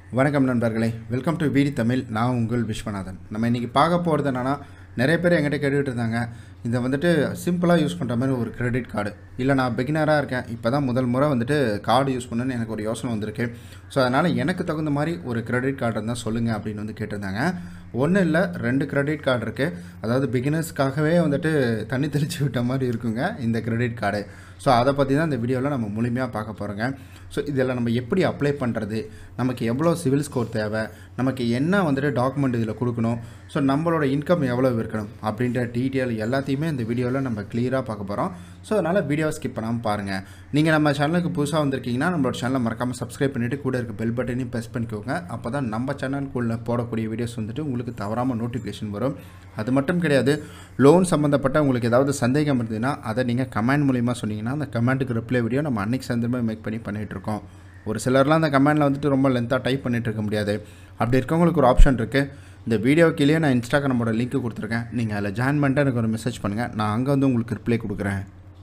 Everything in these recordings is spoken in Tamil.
வணக்கம் நண்பர்களே வெல்கம் டு வீடி தமிழ் நான் உங்கள் விஸ்வநாதன் நம்ம இன்றைக்கி பார்க்க போகிறது என்னென்னா நிறைய பேர் என்கிட்ட கேட்டுக்கிட்டு இருந்தாங்க இதை வந்துட்டு சிம்பிளாக யூஸ் பண்ணுற மாதிரி ஒரு கிரெடிட் கார்டு இல்லை நான் பிகினராக இருக்கேன் இப்போ தான் முதல் முறை வந்துட்டு கார்டு யூஸ் பண்ணணுன்னு எனக்கு ஒரு யோசனை வந்திருக்கு ஸோ அதனால் எனக்கு தகுந்த மாதிரி ஒரு கிரெடிட் கார்டு இருந்தால் சொல்லுங்கள் அப்படின்னு வந்து கேட்டிருந்தாங்க ஒன்றும் இல்லை ரெண்டு கிரெடிட் கார்டு இருக்குது அதாவது பிகினர்ஸ்க்காகவே வந்துட்டு தண்ணி தெளித்து விட்ட மாதிரி இருக்குங்க இந்த கிரெடிட் கார்டு ஸோ அதை பற்றி தான் இந்த வீடியோவில் நம்ம முழுமையாக பார்க்க போகிறோங்க ஸோ இதில் நம்ம எப்படி அப்ளை பண்ணுறது நமக்கு எவ்வளோ சிவில் ஸ்கோர் தேவை நமக்கு என்ன வந்துட்டு டாக்குமெண்ட் இதில் கொடுக்கணும் ஸோ நம்மளோட இன்கம் எவ்வளோ இருக்கணும் அப்படின்ற டீட்டெயில் எல்லாத்தையுமே இந்த வீடியோவில் நம்ம கிளியராக பார்க்க போகிறோம் ஸோ அதனால் வீடியோவை ஸ்கிப் பண்ணாமல் பாருங்கள் நீங்கள் நம்ம சேனலுக்கு புதுசாக வந்திருக்கீங்கன்னா நம்மளோட சேனலை மறக்காமல் சப்ஸ்கிரைப் பண்ணிவிட்டு கூட இருக்க பெல் பட்டனையும் ப்ரெஸ் பண்ணிக்கோங்க அப்போ தான் நம்ம சேனலுக்குள்ளே போடக்கூடிய வீடியோஸ் வந்துட்டு உங்களுக்கு தவறாமல் நோட்டிஃபிகேஷன் வரும் அது மட்டும் கிடையாது லோன் சம்மந்தப்பட்ட உங்களுக்கு ஏதாவது சந்தேகம் இருந்ததுன்னா அதை நீங்கள் கமெண்ட் மூலிமா சொன்னீங்கன்னா அந்த கமெண்ட்டுக்கு ரிப்ளை வீடியோ நம்ம அன்றைக்கி சந்தர்ப்பமாக மேக் பண்ணி பண்ணிகிட்டு இருக்கோம் ஒரு சிலர்லாம் அந்த கமெண்டில் வந்துட்டு ரொம்ப லென்த்தாக டைப் பண்ணிட்டு இருக்க முடியாது அப்படி இருக்கவங்களுக்கு ஒரு ஆப்ஷன் இருக்குது இந்த வீடியோ கீழே நான் இன்ஸ்டாகிராமோட லிங்க் கொடுத்துருக்கேன் நீங்கள் அதில் ஜாயின் பண்ணிட்டு எனக்கு ஒரு மெசேஜ் பண்ணுங்கள் நான் அங்கே வந்து உங்களுக்கு ரிப்ளை கொடுக்குறேன்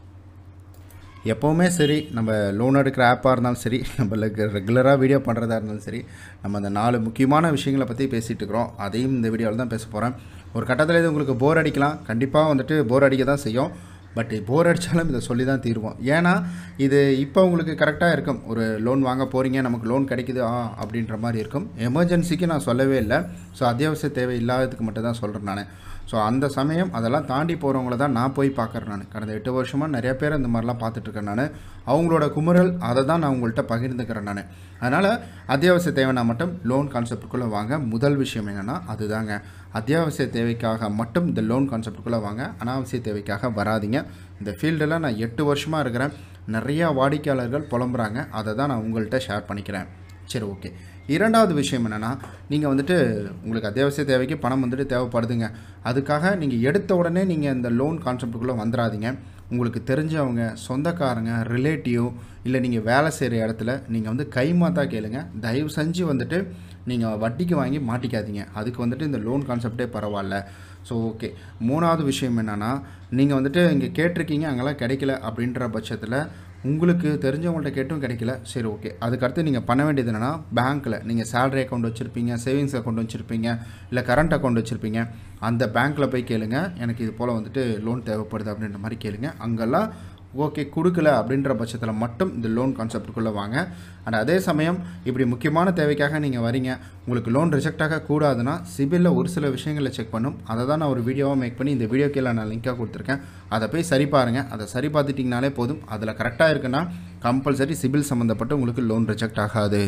எப்போவுமே சரி நம்ம லோன் எடுக்கிற ஆப்பாக இருந்தாலும் சரி நம்மளுக்கு ரெகுலராக வீடியோ பண்ணுறதா இருந்தாலும் சரி நம்ம அந்த நாலு முக்கியமான விஷயங்களை பற்றி பேசிகிட்டு இருக்கிறோம் அதையும் இந்த வீடியோவில் தான் பேச போகிறேன் ஒரு கட்டத்தில் இது உங்களுக்கு போர் அடிக்கலாம் கண்டிப்பாக வந்துட்டு போர் அடிக்க தான் செய்யும் பட் போர் அடித்தாலும் இதை சொல்லி தான் தீர்வோம் ஏன்னா இது இப்போ உங்களுக்கு கரெக்டாக இருக்கும் ஒரு லோன் வாங்க போகிறீங்க நமக்கு லோன் கிடைக்குது ஆ அப்படின்ற மாதிரி இருக்கும் எமர்ஜென்சிக்கு நான் சொல்லவே இல்லை ஸோ அத்தியாவசிய தேவை இல்லாததுக்கு மட்டும் தான் சொல்கிறேன் நான் ஸோ அந்த சமயம் அதெல்லாம் தாண்டி போகிறவங்கள தான் நான் போய் பார்க்குறேன் நான் கடந்த எட்டு வருஷமாக நிறைய பேர் இந்த மாதிரிலாம் பார்த்துட்ருக்கேன் நான் அவங்களோட குமுறல் அதை தான் நான் உங்கள்கிட்ட பகிர்ந்துக்கிறேன் நான் அதனால் அத்தியாவசிய தேவைனா மட்டும் லோன் கான்செப்டுக்குள்ளே வாங்க முதல் விஷயம் என்னென்னா அதுதாங்க அத்தியாவசிய தேவைக்காக மட்டும் இந்த லோன் கான்செப்டுக்குள்ளே வாங்க அனாவசிய தேவைக்காக வராதிங்க இந்த ஃபீல்டில் நான் எட்டு வருஷமாக இருக்கிறேன் நிறையா வாடிக்கையாளர்கள் புலம்புறாங்க அதை தான் நான் உங்கள்கிட்ட ஷேர் பண்ணிக்கிறேன் சரி ஓகே இரண்டாவது விஷயம் என்னென்னா நீங்கள் வந்துட்டு உங்களுக்கு அத்தியாவசிய தேவைக்கு பணம் வந்துட்டு தேவைப்படுதுங்க அதுக்காக நீங்கள் எடுத்த உடனே நீங்கள் இந்த லோன் கான்செப்டுக்குள்ளே வந்துடாதீங்க உங்களுக்கு தெரிஞ்சவங்க சொந்தக்காரங்க ரிலேட்டிவ் இல்லை நீங்கள் வேலை செய்கிற இடத்துல நீங்கள் வந்து கைமாத்தா கேளுங்க தயவு செஞ்சு வந்துட்டு நீங்கள் வட்டிக்கு வாங்கி மாட்டிக்காதீங்க அதுக்கு வந்துட்டு இந்த லோன் கான்செப்டே பரவாயில்ல ஸோ ஓகே மூணாவது விஷயம் என்னென்னா நீங்கள் வந்துட்டு இங்கே கேட்டிருக்கீங்க அங்கெல்லாம் கிடைக்கல அப்படின்ற பட்சத்தில் உங்களுக்கு தெரிஞ்சவங்கள்ட்ட கேட்டும் கிடைக்கல சரி ஓகே அதுக்கடுத்து நீங்கள் பண்ண வேண்டியது என்னென்னா பேங்க்கில் நீங்கள் சேலரி அக்கௌண்ட் வச்சுருப்பீங்க சேவிங்ஸ் அக்கௌண்ட் வச்சுருப்பீங்க இல்லை கரண்ட் அக்கௌண்ட் வச்சுருப்பீங்க அந்த பேங்க்கில் போய் கேளுங்க எனக்கு இது போல் வந்துட்டு லோன் தேவைப்படுது அப்படின்ற மாதிரி கேளுங்க அங்கெல்லாம் ஓகே கொடுக்கல அப்படின்ற பட்சத்தில் மட்டும் இந்த லோன் கான்செப்டுக்குள்ளே வாங்க அண்ட் அதே சமயம் இப்படி முக்கியமான தேவைக்காக நீங்கள் வரீங்க உங்களுக்கு லோன் ரிஜெக்ட் ஆக கூடாதுன்னா சிபிலில் ஒரு சில விஷயங்களை செக் பண்ணும் அதை தான் நான் ஒரு வீடியோவாக மேக் பண்ணி இந்த வீடியோ கீழே நான் லிங்காக கொடுத்துருக்கேன் அதை போய் சரி பாருங்கள் அதை சரி பார்த்துட்டிங்கனாலே போதும் அதில் கரெக்டாக இருக்குன்னா கம்பல்சரி சிபில் சம்மந்தப்பட்டு உங்களுக்கு லோன் ரிஜெக்ட் ஆகாது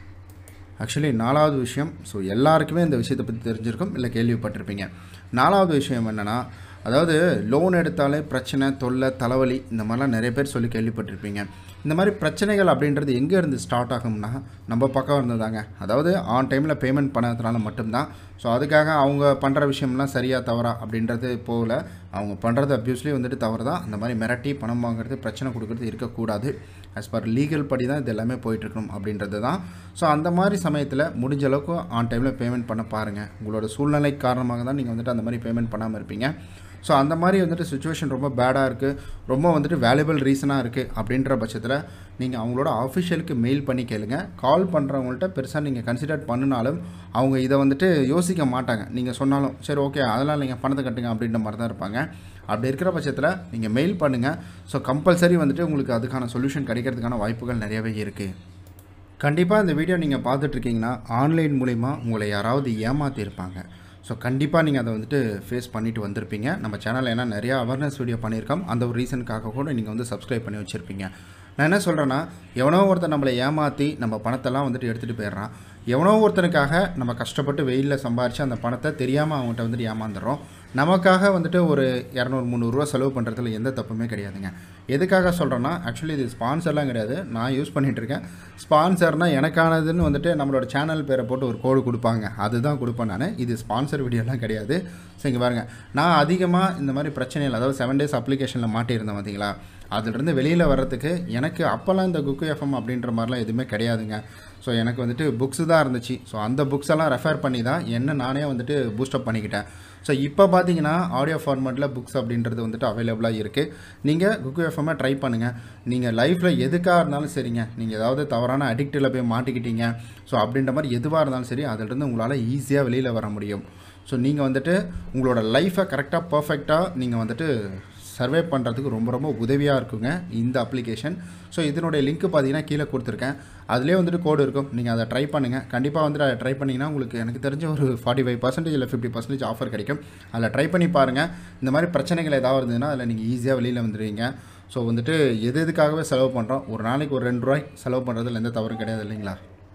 ஆக்சுவலி நாலாவது விஷயம் ஸோ எல்லாருக்குமே இந்த விஷயத்தை பற்றி தெரிஞ்சிருக்கும் இல்லை கேள்விப்பட்டிருப்பீங்க நாலாவது விஷயம் என்னென்னா அதாவது லோன் எடுத்தாலே பிரச்சனை தொல்லை தலைவலி இந்த மாதிரிலாம் நிறைய பேர் சொல்லி கேள்விப்பட்டிருப்பீங்க இந்த மாதிரி பிரச்சனைகள் அப்படின்றது எங்கே இருந்து ஸ்டார்ட் ஆகும்னா நம்ம பக்கம் இருந்ததாங்க அதாவது ஆன் டைமில் பேமெண்ட் பண்ணதுனால மட்டும்தான் ஸோ அதுக்காக அவங்க பண்ணுற விஷயம்லாம் சரியாக தவறா அப்படின்றது போகல அவங்க பண்ணுறது அப்யூஸ்லி வந்துட்டு தவறு தான் அந்த மாதிரி மிரட்டி பணம் வாங்குறது பிரச்சனை கொடுக்குறது இருக்கக்கூடாது ஆஸ் பர் லீகல் படி தான் இது எல்லாமே போயிட்டுருக்கணும் அப்படின்றது தான் ஸோ அந்த மாதிரி சமயத்தில் முடிஞ்ச அளவுக்கு ஆன் டைமில் பேமெண்ட் பண்ண பாருங்கள் உங்களோட சூழ்நிலை காரணமாக தான் நீங்கள் வந்துட்டு அந்த மாதிரி பேமெண்ட் பண்ணாமல் இருப்பீங்க ஸோ அந்த மாதிரி வந்துட்டு சுச்சுவேஷன் ரொம்ப பேடாக இருக்குது ரொம்ப வந்துட்டு வேல்யூபிள் ரீசனாக இருக்குது அப்படின்ற பட்சத்தில் நீங்கள் அவங்களோட ஆஃபிஷியலுக்கு மெயில் பண்ணி கேளுங்க கால் பண்ணுறவங்கள்ட்ட பெருசாக நீங்கள் கன்சிடர் பண்ணினாலும் அவங்க இதை வந்துட்டு யோசிக்க மாட்டாங்க நீங்கள் சொன்னாலும் சரி ஓகே அதெல்லாம் நீங்கள் பணத்தை கட்டுங்க அப்படின்ற மாதிரி தான் இருப்பாங்க அப்படி இருக்கிற பட்சத்தில் நீங்கள் மெயில் பண்ணுங்கள் ஸோ கம்பல்சரி வந்துட்டு உங்களுக்கு அதுக்கான சொல்யூஷன் கிடைக்கிறதுக்கான வாய்ப்புகள் நிறையவே இருக்குது கண்டிப்பாக இந்த வீடியோ நீங்கள் பார்த்துட்ருக்கீங்கன்னா ஆன்லைன் மூலிமா உங்களை யாராவது ஏமாற்றிருப்பாங்க ஸோ கண்டிப்பாக நீங்கள் அதை வந்துட்டு ஃபேஸ் பண்ணிட்டு வந்திருப்பீங்க நம்ம சேனலில் ஏன்னா நிறையா அவேர்னஸ் வீடியோ பண்ணியிருக்கோம் அந்த ஒரு ரீசனுக்காக கூட நீங்கள் வந்து சப்ஸ்கிரைப் பண்ணி வச்சுருப்பீங்க நான் என்ன சொல்கிறேன்னா எவனோ ஒருத்தர் நம்மளை ஏமாற்றி நம்ம பணத்தெல்லாம் வந்துட்டு எடுத்துகிட்டு போயிடுறான் எவனோ ஒருத்தனுக்காக நம்ம கஷ்டப்பட்டு வெயிலில் சம்பாரித்து அந்த பணத்தை தெரியாமல் அவங்ககிட்ட வந்துட்டு ஏமாந்துடுறோம் நமக்காக வந்துட்டு ஒரு இரநூறு முந்நூறுரூவா செலவு பண்ணுறதுல எந்த தப்புமே கிடையாதுங்க எதுக்காக சொல்கிறேன்னா ஆக்சுவலி இது ஸ்பான்சர்லாம் கிடையாது நான் யூஸ் பண்ணிகிட்டு இருக்கேன் ஸ்பான்சர்னால் எனக்கானதுன்னு வந்துட்டு நம்மளோட சேனல் பேரை போட்டு ஒரு கோடு கொடுப்பாங்க அதுதான் கொடுப்பேன் நான் இது ஸ்பான்சர் வீடியோலாம் கிடையாது ஸோ இங்கே பாருங்கள் நான் அதிகமாக இந்த மாதிரி பிரச்சனைகள் அதாவது செவன் டேஸ் அப்ளிகேஷனில் மாட்டியிருந்தேன் பார்த்தீங்களா அதிலிருந்து வெளியில் வர்றதுக்கு எனக்கு அப்போல்லாம் இந்த குக்கு எஃப்எம் அப்படின்ற மாதிரிலாம் எதுவுமே கிடையாதுங்க ஸோ எனக்கு வந்துட்டு புக்ஸு தான் இருந்துச்சு ஸோ அந்த புக்ஸ் எல்லாம் ரெஃபர் பண்ணி தான் என்ன நானே வந்துட்டு பூஸ்டப் பண்ணிக்கிட்டேன் ஸோ இப்போ பார்த்தீங்கன்னா ஆடியோ ஃபார்மேட்டில் புக்ஸ் அப்படின்றது வந்துட்டு அவைலபிளாக இருக்குது நீங்கள் குக்கு எஃப்எம்மை ட்ரை பண்ணுங்கள் நீங்கள் லைஃப்பில் எதுக்காக இருந்தாலும் சரிங்க நீங்கள் ஏதாவது தவறான அடிக்டில் போய் மாட்டிக்கிட்டீங்க ஸோ அப்படின்ற மாதிரி எதுவாக இருந்தாலும் சரி அதிலிருந்து உங்களால் ஈஸியாக வெளியில் வர முடியும் ஸோ நீங்கள் வந்துட்டு உங்களோட லைஃப்பை கரெக்டாக பர்ஃபெக்டாக நீங்கள் வந்துட்டு சர்வே பண்ணுறதுக்கு ரொம்ப ரொம்ப உதவியாக இருக்குங்க இந்த அப்ளிகேஷன் ஸோ இதனுடைய லிங்க் பார்த்தீங்கன்னா கீழே கொடுத்துருக்கேன் அதிலே வந்துட்டு கோடு இருக்கும் நீங்கள் அதை ட்ரை பண்ணுங்கள் கண்டிப்பாக வந்துட்டு அதை ட்ரை பண்ணிங்கன்னா உங்களுக்கு எனக்கு தெரிஞ்ச ஒரு ஃபார்ட்டி ஃபைவ் பர்சன்டேஜ் இல்லை ஃபிஃப்டி பர்சன்டேஜ் ஆஃபர் கிடைக்கும் அதில் ட்ரை பண்ணி பாருங்கள் இந்த மாதிரி பிரச்சனைகள் ஏதாவது இருந்ததுன்னா அதில் நீங்கள் ஈஸியாக வெளியில் வந்துடுவீங்க ஸோ வந்துட்டு எது எதுக்காகவே செலவு பண்ணுறோம் ஒரு நாளைக்கு ஒரு ரெண்டு ரூபாய் செலவு பண்ணுறதுல எந்த தவறும் கிடையாது இல்லைங்களா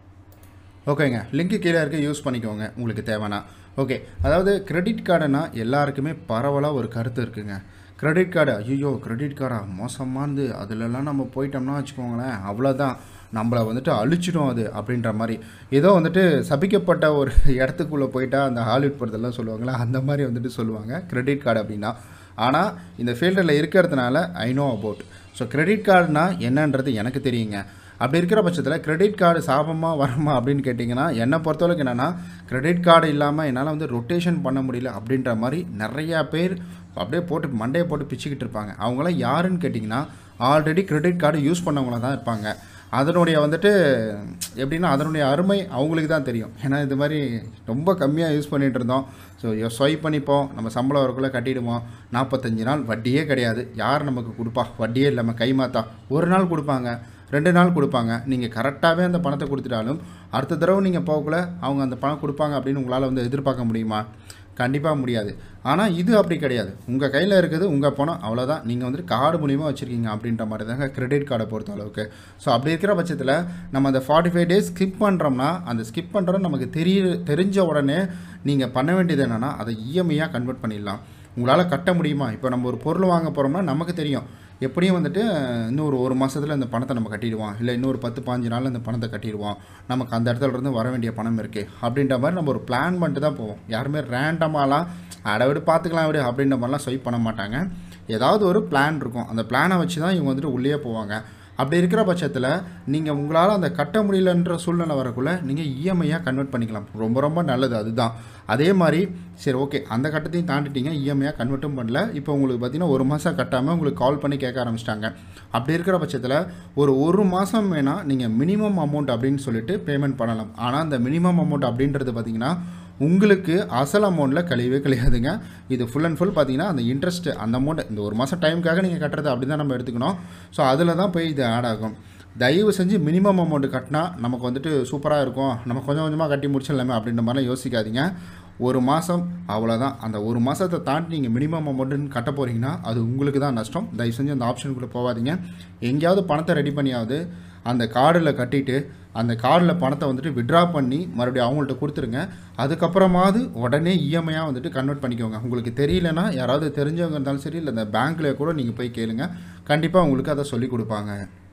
ஓகேங்க லிங்க்கு கீழே இருக்க யூஸ் பண்ணிக்கோங்க உங்களுக்கு தேவைன்னா ஓகே அதாவது கிரெடிட் கார்டுனா எல்லாருக்குமே பரவலாக ஒரு கருத்து இருக்குங்க கிரெடிட் கார்டு ஐயோ கிரெடிட் கார்டா மோசமானது அதிலெல்லாம் நம்ம போயிட்டோம்னா வச்சுக்கோங்களேன் அவ்வளோதான் நம்மளை வந்துட்டு அழிச்சிடும் அது அப்படின்ற மாதிரி ஏதோ வந்துட்டு சபிக்கப்பட்ட ஒரு இடத்துக்குள்ளே போயிட்டா அந்த ஹாலிவுட் படத்தெல்லாம் சொல்லுவாங்களா அந்த மாதிரி வந்துட்டு சொல்லுவாங்க கிரெடிட் கார்டு அப்படின்னா ஆனால் இந்த ஃபீல்டில் இருக்கிறதுனால I know about so credit கார்டுனா என்னன்றது எனக்கு தெரியுங்க அப்படி இருக்கிற பட்சத்தில் கிரெடிட் கார்டு சாபமா வரமா அப்படின்னு கேட்டிங்கன்னா என்னை பொறுத்தளவுக்கு என்னென்னா கிரெடிட் கார்டு இல்லாமல் என்னால் வந்து ரொட்டேஷன் பண்ண முடியல அப்படின்ற மாதிரி நிறையா பேர் அப்படியே போட்டு மண்டையை போட்டு பிச்சுக்கிட்டு இருப்பாங்க அவங்களாம் யாருன்னு கேட்டிங்கன்னா ஆல்ரெடி கிரெடிட் கார்டு யூஸ் பண்ணவங்கள தான் இருப்பாங்க அதனுடைய வந்துட்டு எப்படின்னா அதனுடைய அருமை அவங்களுக்கு தான் தெரியும் ஏன்னா இது மாதிரி ரொம்ப கம்மியாக யூஸ் பண்ணிகிட்டு இருந்தோம் ஸோ ஸ்வைப் பண்ணிப்போம் நம்ம சம்பளம் வரக்குள்ளே கட்டிடுவோம் நாற்பத்தஞ்சு நாள் வட்டியே கிடையாது யார் நமக்கு கொடுப்பா வட்டியே இல்லாமல் கைமாத்தா ஒரு நாள் கொடுப்பாங்க ரெண்டு நாள் கொடுப்பாங்க நீங்கள் கரெக்டாகவே அந்த பணத்தை கொடுத்துட்டாலும் அடுத்த தடவை நீங்கள் போகக்குள்ள அவங்க அந்த பணம் கொடுப்பாங்க அப்படின்னு உங்களால் வந்து எதிர்பார்க்க முடியுமா கண்டிப்பாக முடியாது ஆனால் இது அப்படி கிடையாது உங்கள் கையில் இருக்குது உங்கள் பணம் அவ்வளோதான் நீங்கள் வந்துட்டு கார்டு மூலியமாக வச்சுருக்கீங்க அப்படின்ற மாதிரி தாங்க கிரெடிட் கார்டை பொறுத்த அளவுக்கு ஸோ அப்படி இருக்கிற பட்சத்தில் நம்ம அந்த ஃபார்ட்டி ஃபைவ் டேஸ் ஸ்கிப் பண்ணுறோம்னா அந்த ஸ்கிப் பண்ணுறோம் நமக்கு தெரிய தெரிஞ்ச உடனே நீங்கள் பண்ண வேண்டியது என்னென்னா அதை இஎம்ஐயாக கன்வெர்ட் பண்ணிடலாம் உங்களால் கட்ட முடியுமா இப்போ நம்ம ஒரு பொருள் வாங்க போகிறோம்னா நமக்கு தெரியும் எப்படியும் வந்துட்டு இன்னும் ஒரு ஒரு மாதத்தில் இந்த பணத்தை நம்ம கட்டிடுவோம் இல்லை இன்னொரு பத்து பாஞ்சு நாளில் இந்த பணத்தை கட்டிடுவோம் நமக்கு அந்த இடத்துல இருந்து வர வேண்டிய பணம் இருக்குது அப்படின்ற மாதிரி நம்ம ஒரு பிளான் பண்ணிட்டு தான் போவோம் யாருமே ரேண்டமாலாம் அடை விடு பார்த்துக்கலாம் விடு அப்படின்ற மாதிரிலாம் ஸ்வைப் பண்ண மாட்டாங்க ஏதாவது ஒரு பிளான் இருக்கும் அந்த பிளானை வச்சு தான் இவங்க வந்துட்டு உள்ளே போவாங்க அப்படி இருக்கிற பட்சத்தில் நீங்கள் உங்களால் அந்த கட்ட முடியலன்ற சூழ்நிலை வரக்குள்ளே நீங்கள் இஎம்ஐயாக கன்வெர்ட் பண்ணிக்கலாம் ரொம்ப ரொம்ப நல்லது அதுதான் அதே மாதிரி சரி ஓகே அந்த கட்டத்தையும் தாண்டிட்டீங்க இஎம்ஐயாக கன்வெர்ட்டும் பண்ணல இப்போ உங்களுக்கு பார்த்தீங்கன்னா ஒரு மாதம் கட்டாமல் உங்களுக்கு கால் பண்ணி கேட்க ஆரம்பிச்சிட்டாங்க அப்படி இருக்கிற பட்சத்தில் ஒரு ஒரு மாதம் வேணால் நீங்கள் மினிமம் அமௌண்ட் அப்படின்னு சொல்லிட்டு பேமெண்ட் பண்ணலாம் ஆனால் அந்த மினிமம் அமௌண்ட் அப்படின்றது பார்த்தீங்கன்னா உங்களுக்கு அசல் அமௌண்ட்டில் கழியவே கழியாதுங்க இது ஃபுல் அண்ட் ஃபுல் பார்த்தீங்கன்னா அந்த இன்ட்ரெஸ்ட் அந்த அமௌண்ட் இந்த ஒரு மாதம் டைமுக்காக நீங்கள் கட்டுறது அப்படி தான் நம்ம எடுத்துக்கணும் ஸோ அதில் தான் போய் இது ஆட் ஆகும் தயவு செஞ்சு மினிமம் அமௌண்ட் கட்டினா நமக்கு வந்துட்டு சூப்பராக இருக்கும் நம்ம கொஞ்சம் கொஞ்சமாக கட்டி முடிச்சிடலாமே அப்படின்ற மாதிரிலாம் யோசிக்காதீங்க ஒரு மாதம் அவ்வளோதான் அந்த ஒரு மாதத்தை தாண்டி நீங்கள் மினிமம் அமௌண்ட்டுன்னு கட்ட போகிறீங்கன்னா அது உங்களுக்கு தான் நஷ்டம் தயவு செஞ்சு அந்த ஆப்ஷனுக்குள்ளே போகாதீங்க எங்கேயாவது பணத்தை ரெடி பண்ணியாவது அந்த கார்டில் கட்டிட்டு அந்த கார்டில் பணத்தை வந்துட்டு விட்ரா பண்ணி மறுபடியும் அவங்கள்ட்ட கொடுத்துருங்க அதுக்கப்புறமாவது உடனே இஎம்ஐயாக வந்துட்டு கன்வெர்ட் பண்ணிக்கோங்க உங்களுக்கு தெரியலனா யாராவது தெரிஞ்சவங்க இருந்தாலும் சரி இல்லை இந்த பேங்க்கில் கூட நீங்கள் போய் கேளுங்க கண்டிப்பாக உங்களுக்கு அதை சொல்லி கொடுப்பாங்க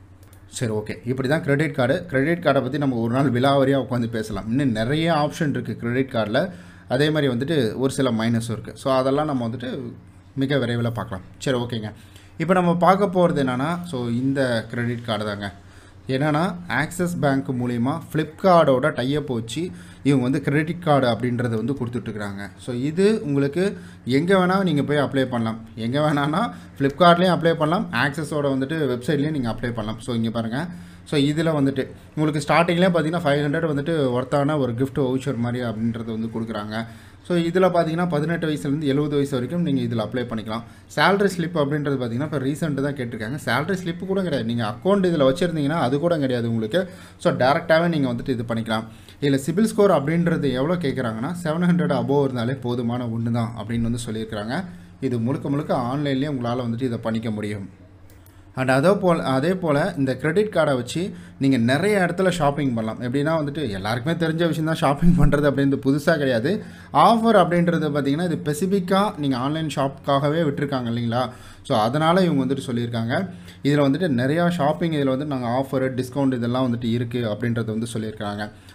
சரி ஓகே இப்படி தான் கிரெடிட் கார்டு கிரெடிட் கார்டை பற்றி நம்ம ஒரு நாள் விலாவரியாக உட்காந்து பேசலாம் இன்னும் நிறைய ஆப்ஷன் இருக்குது கிரெடிட் கார்டில் அதே மாதிரி வந்துட்டு ஒரு சில மைனஸும் இருக்குது ஸோ அதெல்லாம் நம்ம வந்துட்டு மிக விரைவில் பார்க்கலாம் சரி ஓகேங்க இப்போ நம்ம பார்க்க போகிறது என்னென்னா ஸோ இந்த கிரெடிட் கார்டு தாங்க என்னென்னா ஆக்சிஸ் பேங்க் மூலிமா ஃப்ளிப்கார்டோட டையப் வச்சு இவங்க வந்து கிரெடிட் கார்டு அப்படின்றத வந்து கொடுத்துட்ருக்குறாங்க ஸோ இது உங்களுக்கு எங்கே வேணால் நீங்கள் போய் அப்ளை பண்ணலாம் எங்கே வேணான்னா ஃப்ளிப்கார்ட்லேயும் அப்ளை பண்ணலாம் ஆக்சஸோட வந்துட்டு வெப்சைட்லேயும் நீங்கள் அப்ளை பண்ணலாம் ஸோ இங்கே பாருங்கள் ஸோ இதில் வந்துட்டு உங்களுக்கு ஸ்டார்டிங்லேயே பார்த்தீங்கன்னா ஃபைவ் ஹண்ட்ரட் வந்துட்டு ஒர்த்தான ஒரு gift வவுச்சர் மாதிரி அப்படின்றது வந்து கொடுக்குறாங்க ஸோ இதில் பார்த்தீங்கன்னா பதினெட்டு வயசுலேருந்து எழுபது வயசு வரைக்கும் நீங்கள் இதில் அப்ளை பண்ணிக்கலாம் சேலரி ஸ்லிப் அப்படின்றது பார்த்தீங்கன்னா இப்போ ரீசெண்ட் தான் கேட்டிருக்காங்க சேலரி ஸ்லிப்பு கூட கிடையாது நீங்கள் அக்கௌண்ட் இதில் வச்சுருந்தீங்கன்னா அது கூட கிடையாது உங்களுக்கு ஸோ டேரெக்டாகவே நீங்கள் வந்துட்டு இது பண்ணிக்கலாம் இதில் சிபில் ஸ்கோர் அப்படின்றது எவ்வளோ கேட்குறாங்கன்னா செவன் ஹண்ட்ரட் அபோவ் இருந்தாலே போதுமான ஒன்று தான் அப்படின்னு வந்து சொல்லியிருக்கிறாங்க இது முழுக்க முழுக்க ஆன்லைன்லேயே உங்களால் வந்துட்டு இதை பண்ணிக்க முடியும் அண்ட் அதே போல் அதே போல் இந்த கிரெடிட் கார்டை வச்சு நீங்கள் நிறைய இடத்துல ஷாப்பிங் பண்ணலாம் எப்படின்னா வந்துட்டு எல்லாருக்குமே தெரிஞ்ச விஷயம் தான் ஷாப்பிங் பண்ணுறது அப்படின்றது புதுசாக கிடையாது ஆஃபர் அப்படின்றது பார்த்தீங்கன்னா இது ஸ்பெசிஃபிக்காக நீங்கள் ஆன்லைன் ஷாப்புக்காகவே விட்டுருக்காங்க இல்லைங்களா ஸோ அதனால் இவங்க வந்துட்டு சொல்லியிருக்காங்க இதில் வந்துட்டு நிறையா ஷாப்பிங் இதில் வந்து நாங்கள் ஆஃபர் டிஸ்கவுண்ட் இதெல்லாம் வந்துட்டு இருக்குது அப்படின்றத வந்து சொல்லியிருக்காங்க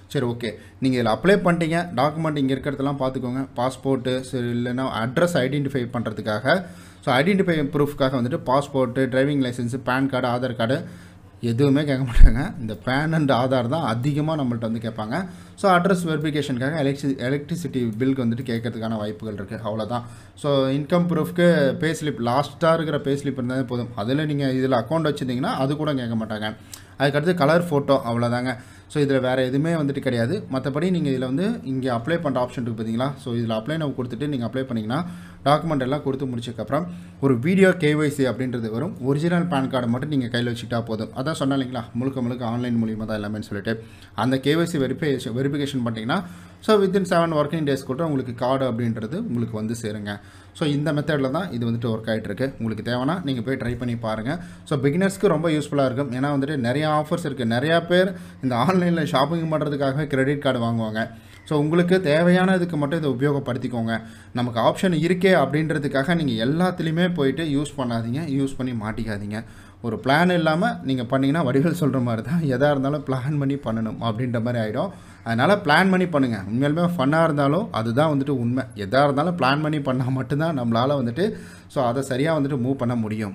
சரி ஓகே நீங்கள் இதில் அப்ளை பண்ணிட்டீங்க டாக்குமெண்ட் இங்கே இருக்கிறதெல்லாம் பார்த்துக்கோங்க பாஸ்போர்ட்டு சரி இல்லைன்னா அட்ரஸ் ஐடென்டிஃபை பண்ணுறதுக்காக ஸோ ஐடென்டிஃபை ப்ரூஃப்காக வந்துட்டு passport driving licence PAN card Aadhaar card எதுவுமே கேட்க மாட்டாங்க இந்த பேன் அண்ட் ஆதார் தான் அதிகமாக நம்மள்ட்ட வந்து கேட்பாங்க ஸோ அட்ரஸ் வெரிஃபிகேஷனுக்காக எலக்ட்ரி எலக்ட்ரிசிட்டி பில்க்கு வந்துட்டு கேட்கறதுக்கான வாய்ப்புகள் இருக்குது அவ்வளோதான் ஸோ இன்கம் ப்ரூஃப்க்கு பே ஸ்லிப் லாஸ்ட்டாக இருக்கிற பே ஸ்லிப் இருந்தாலே போதும் அதில் நீங்கள் இதில் அக்கௌண்ட் வச்சுருந்தீங்கன்னா அது கூட கேட்க மாட்டாங்க அதுக்கடுத்து கலர் ஃபோட்டோ அவ்வளோதாங்க ஸோ இதில் வேறு எதுவுமே வந்துட்டு கிடையாது மற்றபடி நீங்கள் இதில் வந்து இங்கே அப்ளை பண்ணுற ஆப்ஷன் இருக்குது பார்த்தீங்களா ஸோ இதில் அப்ளை நம்ம கொடுத்துட்டு நீங்கள் அப்ளை பண்ணிங்கன்னா டாக்குமெண்ட் எல்லாம் கொடுத்து முடிச்சதுக்கப்புறம் ஒரு வீடியோ கேஒய்சி அப்படின்றது வரும் ஒரிஜினல் பேன் கார்டை மட்டும் நீங்கள் கையில் வச்சுக்கிட்டா போதும் அதான் சொன்னா இல்லைங்களா முழுக்க முழுக்க ஆன்லைன் மூலியமாக தான் எல்லாமே சொல்லிட்டு அந்த கேஒய்சி வெரிஃபிகேஷன் வெரிஃபிகேஷன் பண்ணிட்டீங்கன்னா so within seven working days கூட உங்களுக்கு கார்டு அப்படின்றது உங்களுக்கு வந்து சேருங்க ஸோ இந்த மெத்தடில் தான் இது வந்துட்டு ஒர்க் ஆகிட்டு இருக்கு உங்களுக்கு தேவைன்னா நீங்கள் போய் ட்ரை பண்ணி பாருங்கள் ஸோ பிகினர்ஸ்க்கு ரொம்ப யூஸ்ஃபுல்லாக இருக்கும் ஏன்னா வந்துட்டு நிறைய ஆஃபர்ஸ் இருக்குது நிறையா பேர் இந்த ஆன்லைனில் ஷாப்பிங் பண்ணுறதுக்காகவே கிரெடிட் கார்டு வாங்குவாங்க ஸோ உங்களுக்கு தேவையான இதுக்கு மட்டும் இதை உபயோகப்படுத்திக்கோங்க நமக்கு ஆப்ஷன் இருக்கே அப்படின்றதுக்காக நீங்கள் எல்லாத்துலேயுமே போயிட்டு யூஸ் பண்ணாதீங்க யூஸ் பண்ணி மாட்டிக்காதீங்க ஒரு பிளான் இல்லாமல் நீங்கள் பண்ணிங்கன்னா வடிவேல் சொல்கிற மாதிரி தான் எதாக இருந்தாலும் பிளான் பண்ணி பண்ணணும் அப்படின்ற மாதிரி ஆகிடும் அதனால் பிளான் பண்ணி பண்ணுங்கள் உண்மையாலுமே ஃபன்னாக இருந்தாலும் அதுதான் வந்துட்டு உண்மை எதாக இருந்தாலும் பிளான் பண்ணி பண்ணால் மட்டும்தான் நம்மளால் வந்துட்டு ஸோ அதை சரியாக வந்துட்டு மூவ் பண்ண முடியும்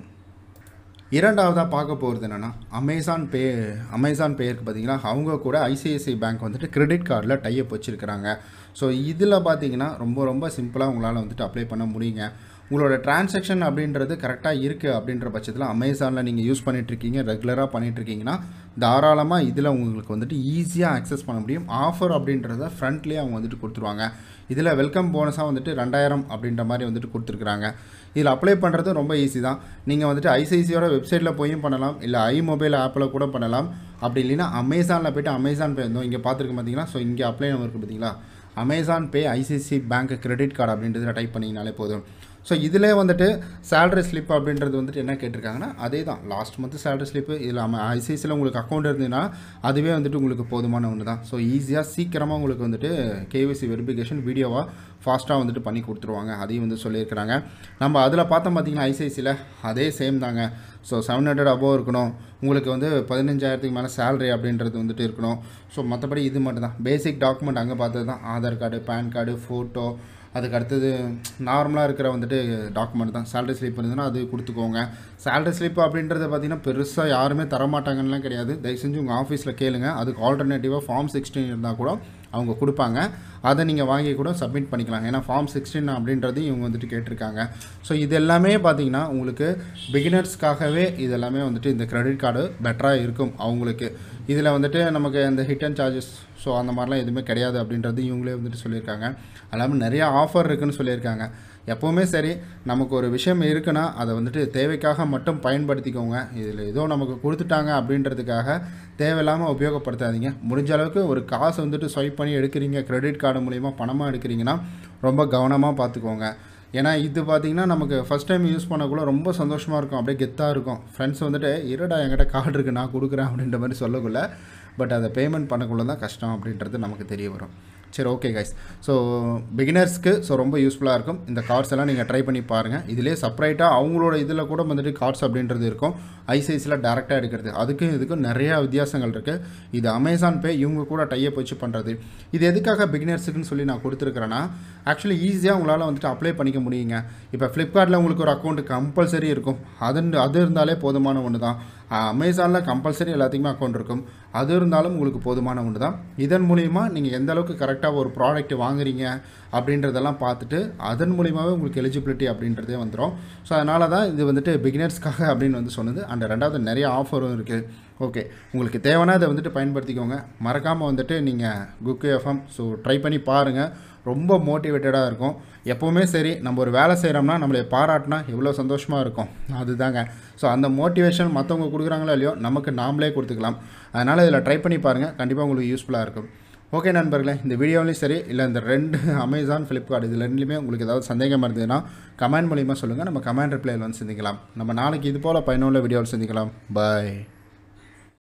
இரண்டாவதாக பார்க்க போகிறது என்னென்னா அமேசான் பே அமேசான் பே இருக்குது பார்த்தீங்கன்னா அவங்க கூட ஐசிஐசிஐ பேங்க் வந்துட்டு கிரெடிட் கார்டில் டைப் வச்சுருக்கிறாங்க ஸோ இதில் பார்த்தீங்கன்னா ரொம்ப ரொம்ப சிம்பிளாக உங்களால் வந்துட்டு அப்ளை பண்ண முடியுங்க உங்களோட டிரான்சாக்ஷன் அப்படின்றது கரெக்டாக இருக்குது அப்படின்ற பட்சத்தில் அமேசானில் நீங்கள் யூஸ் பண்ணிகிட்ருக்கீங்க ரெகுலராக பண்ணிகிட்ருக்கீங்கன்னா தாராளமாக இதில் உங்களுக்கு வந்துட்டு ஈஸியாக அக்சஸ் பண்ண முடியும் ஆஃபர் அப்படின்றத ஃப்ரண்ட்லேயே அவங்க வந்துட்டு கொடுத்துருவாங்க இதில் வெல்கம் போனஸாக வந்துட்டு ரெண்டாயிரம் அப்படின்ற மாதிரி வந்துட்டு கொடுத்துருக்குறாங்க இதில் அப்ளை பண்ணுறது ரொம்ப ஈஸி தான் நீங்கள் வந்துட்டு ஐசிஐசியோட வெப்சைட்டில் போயும் பண்ணலாம் இல்லை ஐ மொபைல் ஆப்பில் கூட பண்ணலாம் அப்படி இல்லைன்னா அமேசானில் போய்ட்டு அமேசான் பே இருந்தோம் இங்கே பார்த்துருக்கு பார்த்தீங்களா ஸோ இங்கே அப்ளை நம்ம இருக்குது பார்த்தீங்களா Amazon Pay ICICI Bank credit card அப்படின்றத டைப் பண்ணிங்கனாலே போதும் ஸோ இதிலே வந்துட்டு சேலரி ஸ்லிப் அப்படின்றது வந்துட்டு என்ன கேட்டிருக்காங்கன்னா அதே தான் லாஸ்ட் மந்த் சேலரி ஸ்லிப்பு இதில் ஐசிஐசியில் உங்களுக்கு அக்கௌண்ட் இருந்ததுன்னா அதுவே வந்துட்டு உங்களுக்கு போதுமான ஒன்று தான் ஸோ ஈஸியாக சீக்கிரமாக உங்களுக்கு வந்துட்டு கேவிசி வெரிஃபிகேஷன் வீடியோவாக ஃபாஸ்ட்டாக வந்துட்டு பண்ணி கொடுத்துருவாங்க அதையும் வந்து சொல்லியிருக்கிறாங்க நம்ம அதில் பார்த்தோம் பார்த்தீங்கன்னா ஐசிஐசியில் அதே சேம் தாங்க ஸோ செவன் ஹண்ட்ரட் அபோவ் இருக்கணும் உங்களுக்கு வந்து பதினஞ்சாயிரத்துக்கு மேலே சேலரி அப்படின்றது வந்துட்டு இருக்கணும் ஸோ மற்றபடி இது மட்டும் தான் பேசிக் டாக்குமெண்ட் அங்கே பார்த்தது தான் Aadhaar card PAN card photo அதுக்கு அடுத்தது நார்மலாக இருக்கிற வந்துட்டு டாக்குமெண்ட் தான் சேலரி ஸ்லிப் இருந்ததுன்னா அது கொடுத்துக்கோங்க சேலரி ஸ்லிப் அப்படின்றத பார்த்தீங்கன்னா பெருசாக யாருமே தரமாட்டாங்கலாம் கிடையாது தயவு செஞ்சு உங்கள் ஆஃபீஸில் கேளுங்க அதுக்கு ஆல்டர்னேட்டிவாக ஃபார்ம் சிக்ஸ்டீன் இருந்தால் கூட அவங்க கொடுப்பாங்க அதை நீங்கள் வாங்கி கூட சப்மிட் பண்ணிக்கலாம் ஏன்னா ஃபார்ம் சிக்ஸ்டீன் அப்படின்றது இவங்க வந்துட்டு கேட்டிருக்காங்க ஸோ இது எல்லாமே பார்த்தீங்கன்னா உங்களுக்கு பிகினர்ஸ்க்காகவே இது எல்லாமே வந்துட்டு இந்த கிரெடிட் கார்டு பெட்டராக இருக்கும் அவங்களுக்கு இதில் வந்துட்டு நமக்கு இந்த ஹிட் அண்ட் சார்ஜஸ் ஸோ அந்த மாதிரிலாம் எதுவுமே கிடையாது அப்படின்றது இவங்களே வந்துட்டு சொல்லியிருக்காங்க அல்லாமல் நிறையா ஆஃபர் இருக்குன்னு சொல்லியிருக்காங்க எப்போவுமே சரி நமக்கு ஒரு விஷயம் இருக்குன்னா அதை வந்துட்டு தேவைக்காக மட்டும் பயன்படுத்திக்கோங்க இதில் ஏதோ நமக்கு கொடுத்துட்டாங்க அப்படின்றதுக்காக தேவையில்லாமல் உபயோகப்படுத்தாதீங்க முடிஞ்ச அளவுக்கு ஒரு காசு வந்துட்டு ஸ்வைப் பண்ணி எடுக்கிறீங்க கிரெடிட் கார்டு மூலிமா பணமாக எடுக்கிறீங்கன்னா ரொம்ப கவனமாக பார்த்துக்கோங்க ஏன்னா இது பார்த்திங்கன்னா நமக்கு ஃபஸ்ட் டைம் யூஸ் பண்ணக்குள்ள ரொம்ப சந்தோஷமாக இருக்கும் அப்படியே கெத்தாக இருக்கும் ஃப்ரெண்ட்ஸ் வந்துட்டு இருடா என்கிட்ட கார்டு இருக்குது நான் கொடுக்குறேன் அப்படின்ற மாதிரி சொல்லக்குள்ள பட் அதை பேமெண்ட் பண்ணக்குள்ள தான் கஷ்டம் அப்படின்றது நமக்கு தெரிய வரும் சரி ஓகே கைஸ் ஸோ பிகினர்ஸ்க்கு ஸோ ரொம்ப யூஸ்ஃபுல்லாக இருக்கும் இந்த கார்ட்ஸ் எல்லாம் நீங்கள் ட்ரை பண்ணி பாருங்கள் இதிலே செப்பரேட்டாக அவங்களோட இதில் கூட வந்துட்டு கார்ட்ஸ் அப்படின்றது இருக்கும் ஐசிஐசியில் டேரெக்டாக எடுக்கிறது அதுக்கும் இதுக்கும் நிறையா வித்தியாசங்கள் இருக்குது இது அமேசான் பே இவங்க கூட டைப் வச்சு பண்ணுறது இது எதுக்காக பிகினர்ஸுக்குன்னு சொல்லி நான் கொடுத்துருக்குறேன்னா ஆக்சுவலி ஈஸியாக உங்களால் வந்துட்டு அப்ளை பண்ணிக்க முடியுங்க இப்போ ஃப்ளிப்கார்ட்டில் உங்களுக்கு ஒரு அக்கௌண்ட் கம்பல்சரி இருக்கும் அது அது இருந்தாலே போதுமான ஒன்று தான் அமேசானில் கம்பல்சரி எல்லாத்துக்குமே அக்கௌண்ட் இருக்கும் அது இருந்தாலும் உங்களுக்கு போதுமான ஒன்று தான் இதன் மூலிமா நீங்கள் எந்த அளவுக்கு கரெக்டாக ஒரு ப்ராடக்ட் வாங்குறீங்க அப்படின்றதெல்லாம் பார்த்துட்டு அதன் மூலியமாகவே உங்களுக்கு எலிஜிபிலிட்டி அப்படின்றதே வந்துடும் ஸோ அதனால தான் இது வந்துட்டு பிகினர்ஸ்க்காக அப்படின்னு வந்து சொன்னது அண்ட் ரெண்டாவது நிறைய ஆஃபரும் இருக்குது ஓகே உங்களுக்கு தேவைன்னா இதை வந்துட்டு பயன்படுத்திக்கோங்க மறக்காமல் வந்துட்டு நீங்கள் குக்கு எஃப்எம் ஸோ ட்ரை பண்ணி பாருங்கள் ரொம்ப மோட்டிவேட்டடாக இருக்கும் எப்போவுமே சரி நம்ம ஒரு வேலை செய்கிறோம்னா நம்மளை பாராட்டினா எவ்வளோ சந்தோஷமாக இருக்கும் அதுதாங்க ஸோ அந்த மோட்டிவேஷன் மற்றவங்க கொடுக்குறாங்களோ இல்லையோ நமக்கு நாமளே கொடுத்துக்கலாம் அதனால் இதில் ட்ரை பண்ணி பாருங்கள் கண்டிப்பாக உங்களுக்கு யூஸ்ஃபுல்லாக இருக்கும் ஓகே நண்பர்களே இந்த வீடியோவிலையும் சரி இல்லை இந்த ரெண்டு அமேசான் ஃப்ளிப்கார்ட் இது ரெண்டுலேயுமே உங்களுக்கு ஏதாவது சந்தேகம் இருந்ததுன்னா கமெண்ட் மூலிமா சொல்லுங்கள் நம்ம கமெண்ட் ரிப்ளைல வந்து சந்திக்கலாம் நம்ம நாளைக்கு இது போல் பயனுள்ள வீடியோவில் சந்திக்கலாம் பாய்